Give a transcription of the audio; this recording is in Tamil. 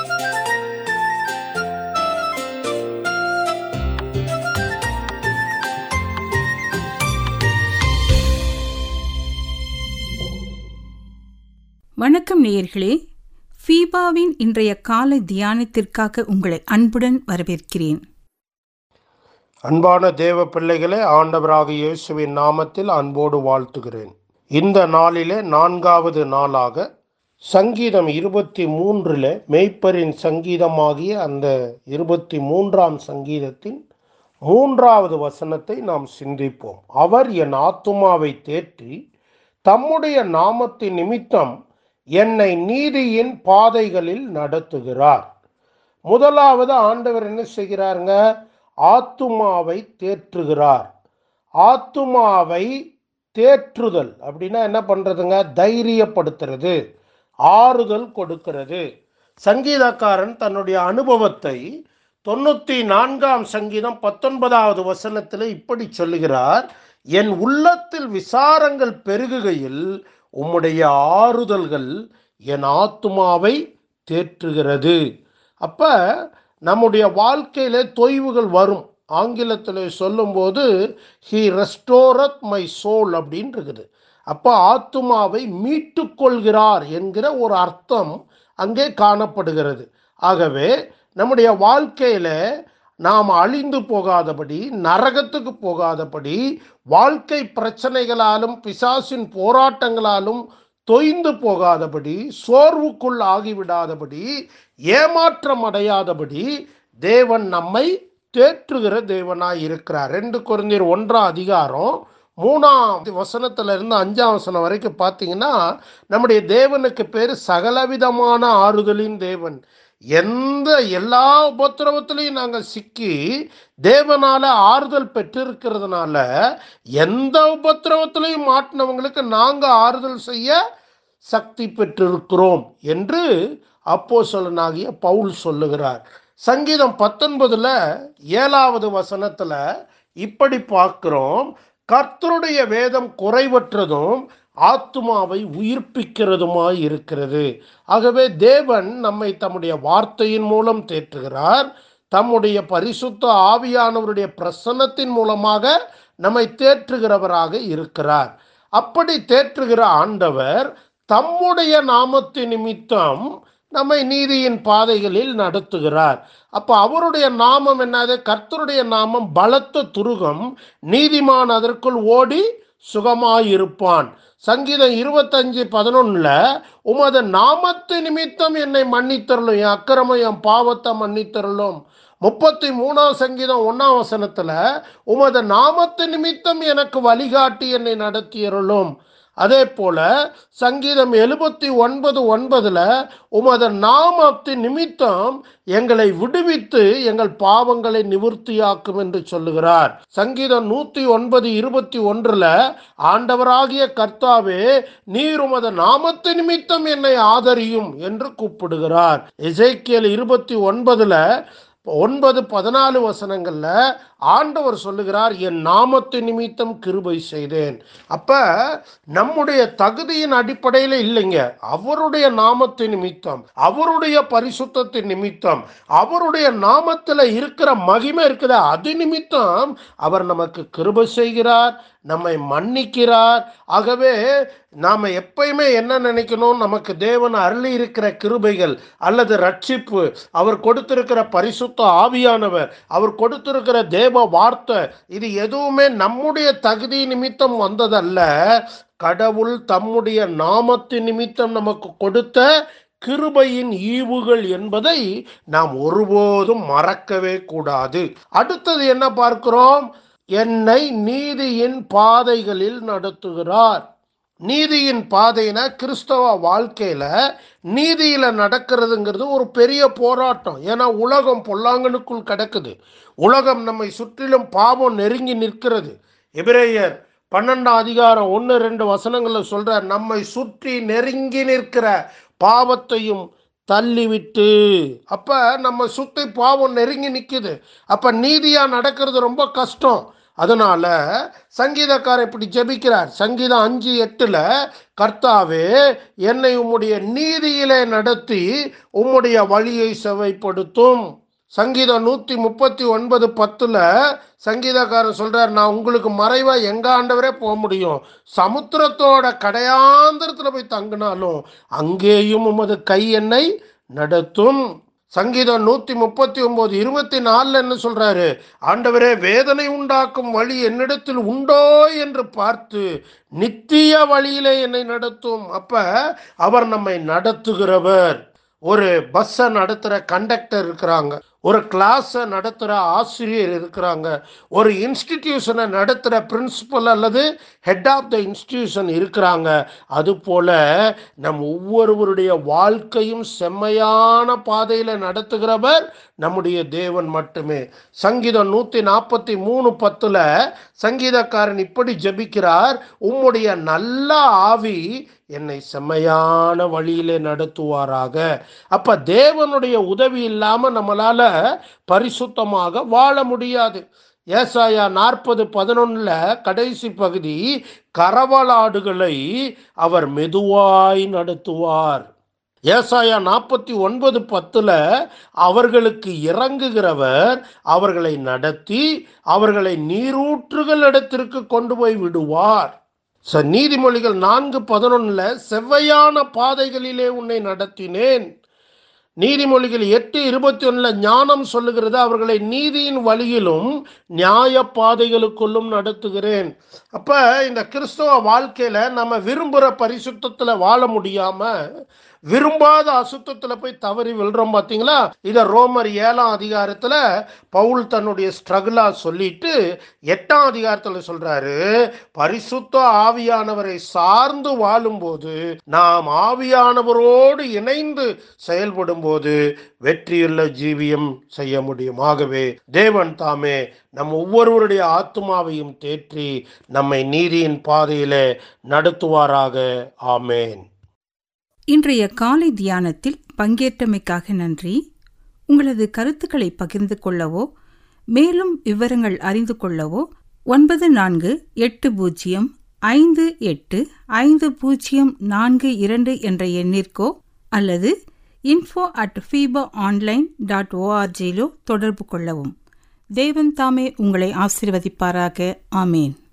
வணக்கம் நேயர்களே ஃபீபாவின் இன்றைய காலை தியானத்திற்காக உங்களை அன்புடன் வரவேற்கிறேன் அன்பான தேவ பிள்ளைகளே ஆண்டவராக இயேசுவின் நாமத்தில் அன்போடு வாழ்த்துகிறேன் இந்த நாளிலே நான்காவது நாளாக சங்கீதம் இருபத்தி மூன்றில் மெய்ப்பரின் சங்கீதமாகிய அந்த இருபத்தி மூன்றாம் சங்கீதத்தின் மூன்றாவது வசனத்தை நாம் சிந்திப்போம் அவர் என் ஆத்துமாவை தேற்றி தம்முடைய நாமத்தின் நிமித்தம் என்னை நீதியின் பாதைகளில் நடத்துகிறார் முதலாவது ஆண்டவர் என்ன செய்கிறாருங்க ஆத்துமாவை தேற்றுகிறார் ஆத்துமாவை தேற்றுதல் அப்படின்னா என்ன பண்றதுங்க தைரியப்படுத்துறது ஆறுதல் கொடுக்கிறது சங்கீதக்காரன் தன்னுடைய அனுபவத்தை தொண்ணூத்தி நான்காம் சங்கீதம் பத்தொன்பதாவது வசனத்தில் இப்படி சொல்லுகிறார் என் உள்ளத்தில் விசாரங்கள் பெருகுகையில் உம்முடைய ஆறுதல்கள் என் ஆத்துமாவை தேற்றுகிறது அப்ப நம்முடைய வாழ்க்கையில தொய்வுகள் வரும் ஆங்கிலத்தில் சொல்லும்போது ஹி ரெஸ்டோரத் மை சோல் அப்படின்னு இருக்குது அப்போ ஆத்துமாவை மீட்டு கொள்கிறார் என்கிற ஒரு அர்த்தம் அங்கே காணப்படுகிறது ஆகவே நம்முடைய வாழ்க்கையில நாம் அழிந்து போகாதபடி நரகத்துக்கு போகாதபடி வாழ்க்கை பிரச்சனைகளாலும் பிசாசின் போராட்டங்களாலும் தொய்ந்து போகாதபடி சோர்வுக்குள் ஆகிவிடாதபடி ஏமாற்றம் அடையாதபடி தேவன் நம்மை தேற்றுகிற தேவனாய் இருக்கிறார் ரெண்டு குழந்தையர் ஒன்றாம் அதிகாரம் மூணாம் வசனத்துல இருந்து அஞ்சாம் வசனம் வரைக்கும் பார்த்தீங்கன்னா நம்முடைய தேவனுக்கு பேர் சகலவிதமான ஆறுதலின் தேவன் எந்த எல்லா உபத்திரவத்திலையும் நாங்கள் சிக்கி தேவனால ஆறுதல் பெற்றிருக்கிறதுனால எந்த உபத்திரவத்திலையும் மாட்டினவங்களுக்கு நாங்கள் ஆறுதல் செய்ய சக்தி பெற்றிருக்கிறோம் என்று அப்போ சொல்லனாகிய பவுல் சொல்லுகிறார் சங்கீதம் பத்தொன்பதுல ஏழாவது வசனத்துல இப்படி பார்க்கிறோம் கர்த்தருடைய வேதம் குறைவற்றதும் ஆத்துமாவை உயிர்ப்பிக்கிறதுமாய் இருக்கிறது ஆகவே தேவன் நம்மை தம்முடைய வார்த்தையின் மூலம் தேற்றுகிறார் தம்முடைய பரிசுத்த ஆவியானவருடைய பிரசன்னத்தின் மூலமாக நம்மை தேற்றுகிறவராக இருக்கிறார் அப்படி தேற்றுகிற ஆண்டவர் தம்முடைய நாமத்தின் நிமித்தம் நம்மை நீதியின் பாதைகளில் நடத்துகிறார் அப்ப அவருடைய நாமம் என்னது கர்த்தருடைய நாமம் பலத்த துருகம் நீதிமான் அதற்குள் ஓடி சுகமாயிருப்பான் சங்கீதம் இருபத்தஞ்சு பதினொன்னுல உமது நாமத்து நிமித்தம் என்னை மன்னித்தரலும் என் அக்கிரமம் என் பாவத்தை மன்னித்தரலும் முப்பத்தி மூணாம் சங்கீதம் ஒன்னாம் வசனத்துல உமது நாமத்து நிமித்தம் எனக்கு வழிகாட்டி என்னை நடத்தியருளும் அதே போல சங்கீதம் எழுபத்தி ஒன்பது ஒன்பதுல உமது நாமத்தின் நிமித்தம் எங்களை விடுவித்து எங்கள் பாவங்களை நிவர்த்தியாக்கும் என்று சொல்லுகிறார் சங்கீதம் நூத்தி ஒன்பது இருபத்தி ஒன்றுல ஆண்டவராகிய கர்த்தாவே நீர் உமது நாமத்து நிமித்தம் என்னை ஆதரியும் என்று கூப்பிடுகிறார் எசைக்கியல் இருபத்தி ஒன்பதுல ஒன்பது பதினாலு வசனங்கள்ல ஆண்டவர் சொல்லுகிறார் என் நாமத்து நிமித்தம் கிருபை செய்தேன் அப்ப நம்முடைய தகுதியின் அடிப்படையில் இல்லைங்க அவருடைய நாமத்து நிமித்தம் அவருடைய பரிசுத்தத்தின் நிமித்தம் அவருடைய நாமத்துல இருக்கிற மகிமை இருக்குத அது நிமித்தம் அவர் நமக்கு கிருபை செய்கிறார் நம்மை மன்னிக்கிறார் ஆகவே நாம் எப்பயுமே என்ன நினைக்கணும் நமக்கு தேவன் அருளி இருக்கிற கிருபைகள் அல்லது ரட்சிப்பு அவர் கொடுத்திருக்கிற பரிசுத்த ஆவியானவர் அவர் கொடுத்திருக்கிற தேவ வார்த்தை இது எதுவுமே நம்முடைய தகுதி நிமித்தம் வந்ததல்ல கடவுள் தம்முடைய நாமத்தின் நிமித்தம் நமக்கு கொடுத்த கிருபையின் ஈவுகள் என்பதை நாம் ஒருபோதும் மறக்கவே கூடாது அடுத்தது என்ன பார்க்கிறோம் என்னை நீதியின் பாதைகளில் நடத்துகிறார் நீதியின் பாதைனா கிறிஸ்தவ வாழ்க்கையில நீதியில நடக்கிறதுங்கிறது ஒரு பெரிய போராட்டம் ஏன்னா உலகம் பொல்லாங்கனுக்குள் கிடக்குது உலகம் நம்மை சுற்றிலும் பாவம் நெருங்கி நிற்கிறது எபிரேயர் பன்னெண்டாம் அதிகாரம் ஒன்று ரெண்டு வசனங்களில் சொல்றார் நம்மை சுற்றி நெருங்கி நிற்கிற பாவத்தையும் தள்ளிவிட்டு அப்ப நம்ம சுத்தி பாவம் நெருங்கி நிக்குது அப்ப நீதியா நடக்கிறது ரொம்ப கஷ்டம் அதனால சங்கீதக்காரர் இப்படி ஜெபிக்கிறார் சங்கீதம் அஞ்சு எட்டுல கர்த்தாவே என்னை உம்முடைய நீதியிலே நடத்தி உம்முடைய வழியை செவைப்படுத்தும் சங்கீதம் நூத்தி முப்பத்தி ஒன்பது பத்துல சங்கீதக்காரன் சொல்றார் நான் உங்களுக்கு மறைவா எங்க ஆண்டவரே போக முடியும் சமுத்திரத்தோட கடையாந்திரத்துல போய் தங்கினாலும் அங்கேயும் உமது கை என்னை நடத்தும் சங்கீதம் நூத்தி முப்பத்தி ஒன்பது இருபத்தி நாலுல என்ன சொல்றாரு ஆண்டவரே வேதனை உண்டாக்கும் வழி என்னிடத்தில் உண்டோ என்று பார்த்து நித்திய வழியிலே என்னை நடத்தும் அப்ப அவர் நம்மை நடத்துகிறவர் ஒரு பஸ்ஸை நடத்துகிற கண்டக்டர் இருக்கிறாங்க ஒரு கிளாஸை நடத்துகிற ஆசிரியர் இருக்கிறாங்க ஒரு இன்ஸ்டிடியூஷனை நடத்துகிற பிரின்சிபல் அல்லது ஹெட் ஆஃப் த இன்ஸ்டிடியூஷன் இருக்கிறாங்க அதுபோல நம் ஒவ்வொருவருடைய வாழ்க்கையும் செம்மையான பாதையில் நடத்துகிறவர் நம்முடைய தேவன் மட்டுமே சங்கீதம் நூற்றி நாற்பத்தி மூணு பத்தில் சங்கீதக்காரன் இப்படி ஜெபிக்கிறார் உம்முடைய நல்ல ஆவி என்னை செம்மையான வழியிலே நடத்துவாராக அப்ப தேவனுடைய உதவி இல்லாம நம்மளால பரிசுத்தமாக வாழ முடியாது ஏசாயா நாற்பது பதினொன்னுல கடைசி பகுதி கரவலாடுகளை அவர் மெதுவாய் நடத்துவார் ஏசாயா நாற்பத்தி ஒன்பது பத்துல அவர்களுக்கு இறங்குகிறவர் அவர்களை நடத்தி அவர்களை நீரூற்றுகள் இடத்திற்கு கொண்டு போய் விடுவார் ச நீதிமொழிகள் நான்கு பதினொன்னுல செவ்வையான பாதைகளிலே உன்னை நடத்தினேன் நீதிமொழிகள் எட்டு இருபத்தி ஒன்னுல ஞானம் சொல்லுகிறது அவர்களை நீதியின் வழியிலும் நியாய பாதைகளுக்குள்ளும் நடத்துகிறேன் அப்ப இந்த கிறிஸ்தவ வாழ்க்கையில நம்ம விரும்புகிற பரிசுத்தத்துல வாழ முடியாம விரும்பாத அசுத்தத்துல போய் தவறி விழுறோம் பார்த்தீங்களா இத ரோமர் ஏழாம் அதிகாரத்துல பவுல் தன்னுடைய ஸ்ட்ரகிளா சொல்லிட்டு எட்டாம் அதிகாரத்துல சொல்றாரு பரிசுத்த ஆவியானவரை சார்ந்து வாழும்போது நாம் ஆவியானவரோடு இணைந்து செயல்படும் போது வெற்றியுள்ள ஜீவியம் செய்ய முடியும் ஆகவே தேவன் தாமே நம் ஒவ்வொருவருடைய ஆத்மாவையும் தேற்றி நம்மை நீதியின் பாதையிலே நடத்துவாராக ஆமேன் இன்றைய காலை தியானத்தில் பங்கேற்றமைக்காக நன்றி உங்களது கருத்துக்களை பகிர்ந்து கொள்ளவோ மேலும் விவரங்கள் அறிந்து கொள்ளவோ ஒன்பது நான்கு எட்டு பூஜ்ஜியம் ஐந்து எட்டு ஐந்து பூஜ்ஜியம் நான்கு இரண்டு என்ற எண்ணிற்கோ அல்லது info at FIFA online dot ஓஆர்ஜியிலோ தொடர்பு கொள்ளவும் தேவன் தாமே உங்களை ஆசிர்வதிப்பாராக ஆமேன்